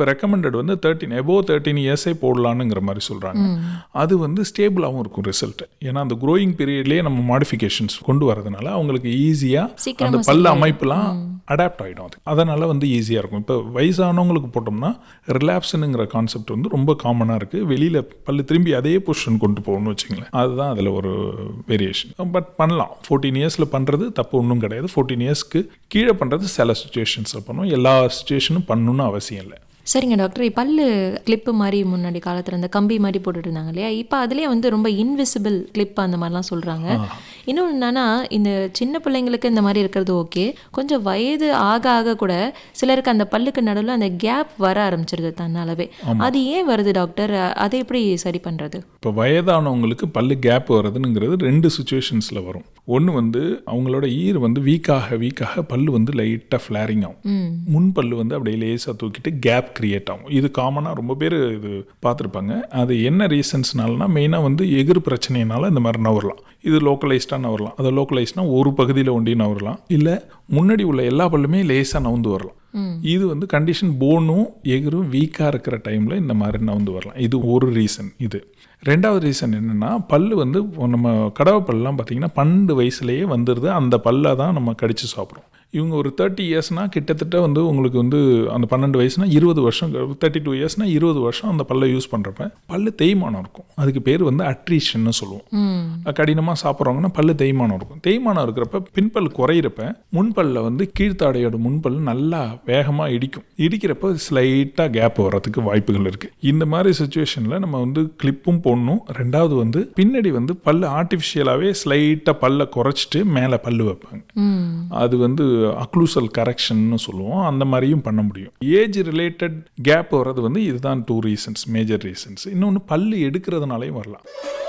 இப்போ ரெக்கமெண்டட் வந்து தேர்ட்டின் எபோ தேர்ட்டின் இயர்ஸே போடலான்னுங்கிற மாதிரி சொல்கிறாங்க அது வந்து ஸ்டேபிளாகவும் இருக்கும் ரிசல்ட் ஏன்னா அந்த க்ரோயிங் பீரியட்லேயே நம்ம மாடிஃபிகேஷன்ஸ் கொண்டு வரதுனால அவங்களுக்கு ஈஸியாக சீக்கிரமா அந்த பல்லு அமைப்புலாம் அடாப்ட் ஆகிடும் அது அதனால் வந்து ஈஸியாக இருக்கும் இப்போ வயசானவங்களுக்கு போட்டோம்னா ரிலாப்ஸனுங்கிற கான்செப்ட் வந்து ரொம்ப காமனாக இருக்குது வெளியில் பல்லு திரும்பி அதே பொசிஷன் கொண்டு போகணும்னு வச்சுங்களேன் அதுதான் அதில் ஒரு வேரியேஷன் பட் பண்ணலாம் ஃபோர்டீன் இயர்ஸில் பண்ணுறது தப்பு ஒன்றும் கிடையாது ஃபோர்டீன் இயர்ஸ்க்கு கீழே பண்ணுறது சில சுச்சுவேஷன்ஸில் பண்ணும் எல்லா சுச்சுவேஷனும் பண்ணணும்னு அவசியம் இல்லை சரிங்க டாக்டர் இப்ப பல்லு கிளிப்பு மாதிரி முன்னாடி காலத்துல இந்த கம்பி மாதிரி போட்டுட்டு இருந்தாங்க இல்லையா இப்போ அதுலயே வந்து ரொம்ப இன்விசிபிள் கிளிப் அந்த மாதிரிலாம் சொல்றாங்க இன்னொன்று என்னன்னா இந்த சின்ன பிள்ளைங்களுக்கு இந்த மாதிரி இருக்கிறது ஓகே கொஞ்சம் வயது ஆக ஆக கூட சிலருக்கு அந்த பல்லுக்கு நடுவில் அந்த கேப் வர ஆரம்பிச்சிருது தன்னாலவே அது ஏன் வருது டாக்டர் அ- அதை எப்படி சரி பண்றது இப்போ வயதானவங்களுக்கு பல்லு கேப் வருதுங்கிறது ரெண்டு சுச்சுவேஷன்ஸில் வரும் ஒன்று வந்து அவங்களோட ஈர் வந்து வீக்காக வீக்காக பல்லு வந்து லைட்டாக ஃப்ளாரிங் ஆகும் முன் பல்லு வந்து அப்படியே லேசாக தூக்கிட்டு கேப் கிரியேட் ஆகும் இது காமனாக ரொம்ப பேர் இது பார்த்துருப்பாங்க அது என்ன ரீசன்ஸ்னாலனா மெயினாக வந்து எகிர் பிரச்சனையினால இந்த மாதிரி நவரலாம் இது லோக்கலைஸ்டாக நவரலாம் அது லோக்கலைஸ்ட்னா ஒரு பகுதியில் ஒண்டி நவரலாம் இல்லை முன்னாடி உள்ள எல்லா பல்லுமே லேசாக நவுந்து வரலாம் இது வந்து கண்டிஷன் போனும் எகிரும் வீக்காக இருக்கிற டைமில் இந்த மாதிரி நவுந்து வரலாம் இது ஒரு ரீசன் இது ரெண்டாவது ரீசன் என்னென்னா பல்லு வந்து நம்ம கடவை பல்லாம் பார்த்தீங்கன்னா பன்னெண்டு வயசுலேயே வந்துடுது அந்த பல்லை தான் நம்ம கடித்து சாப்பிட்றோம் இவங்க ஒரு தேர்ட்டி இயர்ஸ்னால் கிட்டத்தட்ட வந்து உங்களுக்கு வந்து அந்த பன்னெண்டு வயசுனா இருபது வருஷம் தேர்ட்டி டூ இயர்ஸ்னால் இருபது வருஷம் அந்த பல்லை யூஸ் பண்ணுறப்ப பல்லு தேய்மானம் இருக்கும் அதுக்கு பேர் வந்து அட்ரிஷன்னு சொல்லுவோம் கடினமாக சாப்பிட்றவங்கன்னா பல்லு தேய்மானம் இருக்கும் தேய்மானம் இருக்கிறப்ப பின்பல் குறையிறப்ப முன்பல்ல வந்து கீழ்த்தாடையோட முன்பல் நல்லா வேகமாக இடிக்கும் இடிக்கிறப்ப ஸ்லைட்டாக கேப் வர்றதுக்கு வாய்ப்புகள் இருக்குது இந்த மாதிரி சுச்சுவேஷனில் நம்ம வந்து கிளிப்பும் போடணும் ரெண்டாவது வந்து பின்னாடி வந்து பல்லு ஆர்டிஃபிஷியலாகவே ஸ்லைட்டாக பல்லை குறைச்சிட்டு மேலே பல்லு வைப்பாங்க அது வந்து அக்ளூசல் கரெக்ஷன்னு சொல்லுவோம் அந்த மாதிரியும் பண்ண முடியும் ஏஜ் ரிலேட்டட் கேப் வர்றது வந்து இதுதான் டூ ரீசன்ஸ் மேஜர் ரீசன்ஸ் இன்னொன்று பல்லு எடுக்கிறதுனாலையும் வரலாம்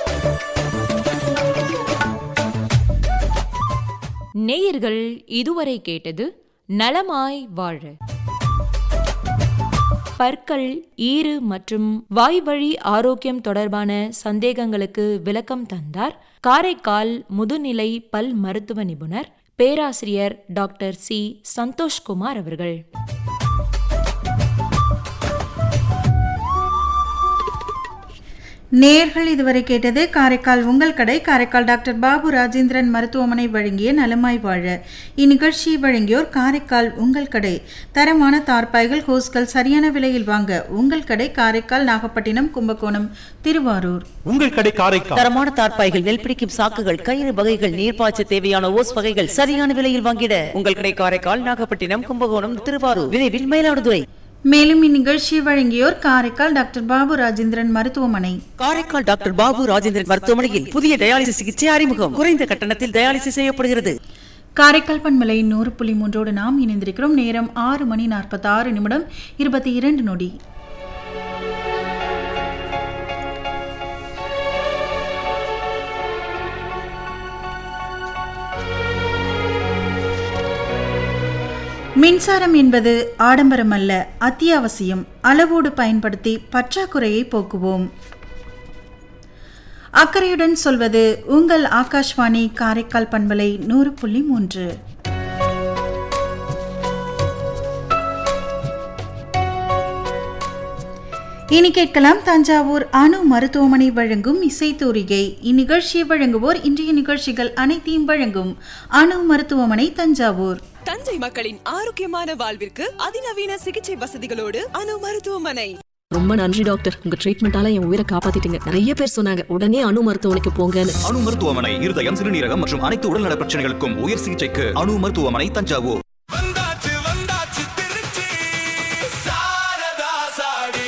நேயர்கள் இதுவரை கேட்டது நலமாய் வாழ பற்கள் ஈறு மற்றும் வாய்வழி ஆரோக்கியம் தொடர்பான சந்தேகங்களுக்கு விளக்கம் தந்தார் காரைக்கால் முதுநிலை பல் மருத்துவ நிபுணர் பேராசிரியர் டாக்டர் சி சந்தோஷ்குமார் அவர்கள் நேர்கள் இதுவரை கேட்டது காரைக்கால் உங்கள் கடை காரைக்கால் டாக்டர் பாபு ராஜேந்திரன் மருத்துவமனை வழங்கிய நலமாய் வாழ இந்நிகழ்ச்சியை வழங்கியோர் காரைக்கால் உங்கள் கடை தரமான தார்பாய்கள் ஹோஸ்கள் சரியான விலையில் வாங்க உங்கள் கடை காரைக்கால் நாகப்பட்டினம் கும்பகோணம் திருவாரூர் உங்கள் கடை காரைக்கால் தரமான தார்ப்பாய்கள் நெல் பிடிக்கும் சாக்குகள் கயிறு வகைகள் நீர்ப்பாய்ச்ச தேவையான ஓஸ் வகைகள் சரியான விலையில் வாங்கிட உங்கள் கடை காரைக்கால் நாகப்பட்டினம் கும்பகோணம் திருவாரூர் விரைவில் மயிலாடுதுறை மேலும் இந்நிகழ்ச்சியை வழங்கியோர் காரைக்கால் டாக்டர் பாபு ராஜேந்திரன் மருத்துவமனை காரைக்கால் டாக்டர் பாபு ராஜேந்திரன் மருத்துவமனையில் புதிய டயாலிசிஸ் சிகிச்சை அறிமுகம் குறைந்த கட்டணத்தில் டயாலிசிஸ் செய்யப்படுகிறது காரைக்கால் பண்பலை நூறு புள்ளி மூன்றோடு நாம் இணைந்திருக்கிறோம் நேரம் ஆறு மணி நாற்பத்தி ஆறு நிமிடம் இருபத்தி இரண்டு நொடி மின்சாரம் என்பது ஆடம்பரம் அல்ல அத்தியாவசியம் அளவோடு பயன்படுத்தி பற்றாக்குறையை போக்குவோம் அக்கறையுடன் சொல்வது உங்கள் ஆகாஷ்வாணி காரைக்கால் பண்பலை நூறு புள்ளி மூன்று இனி கேட்கலாம் தஞ்சாவூர் அணு மருத்துவமனை வழங்கும் இசைத்தூரிகை இந்நிகழ்ச்சியை வழங்குவோர் இன்றைய நிகழ்ச்சிகள் அனைத்தையும் வழங்கும் அணு மருத்துவமனை தஞ்சாவூர் தஞ்சை மக்களின் ஆரோக்கியமான வாழ்விற்கு அதிநவீன சிகிச்சை வசதிகளோடு அணு மருத்துவமனை ரொம்ப நன்றி டாக்டர் உங்க ட்ரீட்மெண்டால என் உயிரை காப்பாத்திட்டீங்க நிறைய பேர் சொன்னாங்க உடனே அணு மருத்துவமனைக்கு போங்கன்னு அணு மருத்துவமனை இருதயம் சிறுநீரகம் மற்றும் அனைத்து உடல்நல பிரச்சனைகளுக்கும் உயர் சிகிச்சைக்கு அணு மருத்துவமனை தஞ்சாவூர் வந்தாச்சு வந்தாச்சு திருச்சி சாரதா சாடி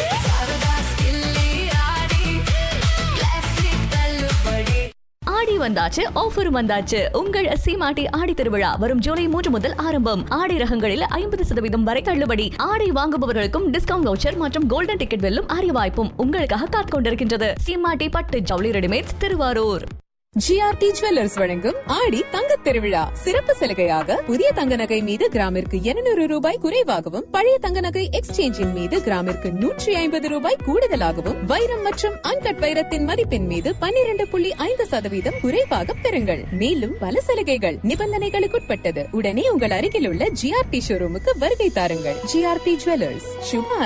ஆடி வந்தாச்சு ஆஃபர் வந்தாச்சு உங்கள் சீமாட்டி ஆடி திருவிழா வரும் ஜூலை மூன்று முதல் ஆரம்பம் ஆடை ரகங்களில் ஐம்பது சதவீதம் வரை தள்ளுபடி ஆடை வாங்குபவர்களுக்கும் டிஸ்கவுண்ட் வவுச்சர் மற்றும் கோல்டன் டிக்கெட் வெல்லும் அரிய வாய்ப்பும் உங்களுக்காக காத்துக் கொண்டிருக்கின்றது சீமாட்டி பட்டு ஜவுளி ரெடிமேட்ஸ் திருவாரூர் ஜிஆர்டி ஜுவல்லர்ஸ் வழங்கும் ஆடி தங்கத் திருவிழா சிறப்பு சலுகையாக புதிய தங்க நகை மீது கிராமிற்கு 200 ரூபாய் குறைவாகவும் பழைய தங்க நகை எக்ஸ்சேஞ்சின் மீது கிராமிற்கு நூற்றி ஐம்பது ரூபாய் கூடுதலாகவும் வைரம் மற்றும் அன்கட் வைரத்தின் மதிப்பின் மீது 12.5% புள்ளி ஐந்து சதவீதம் குறைவாக பெறுங்கள் மேலும் பல சலுகைகள் நிபந்தனைகளுக்குட்பட்டது உடனே உங்கள் அருகில் உள்ள ஜிஆர்டி ஷோரூமுக்கு வருகை தாருங்கள் ஜிஆர்டி ஜுவல்லர்ஸ் சுப